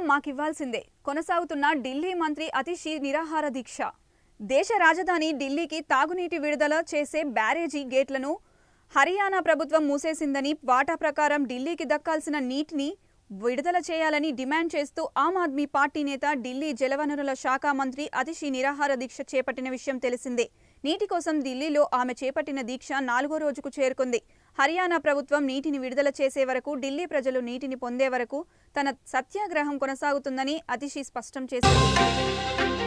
మాకివ్వాల్సిందే కొనసాగుతున్న ఢిల్లీ మంత్రి అతిషి నిరాహార దీక్ష దేశ రాజధాని ఢిల్లీకి తాగునీటి విడుదల చేసే బ్యారేజీ గేట్లను హర్యానా ప్రభుత్వం మూసేసిందని వాటా ప్రకారం ఢిల్లీకి దక్కాల్సిన నీటిని విడుదల చేయాలని డిమాండ్ చేస్తూ ఆమ్ ఆద్మీ పార్టీ నేత ఢిల్లీ జలవనరుల శాఖ మంత్రి అతిషి నిరాహార దీక్ష చేపట్టిన విషయం తెలిసిందే నీటి కోసం ఢిల్లీలో ఆమె చేపట్టిన దీక్ష నాలుగో రోజుకు చేరుకుంది హర్యానా ప్రభుత్వం నీటిని విడుదల చేసే వరకు ఢిల్లీ ప్రజలు నీటిని పొందే వరకు తన సత్యాగ్రహం కొనసాగుతుందని అతిషి స్పష్టం చేసింది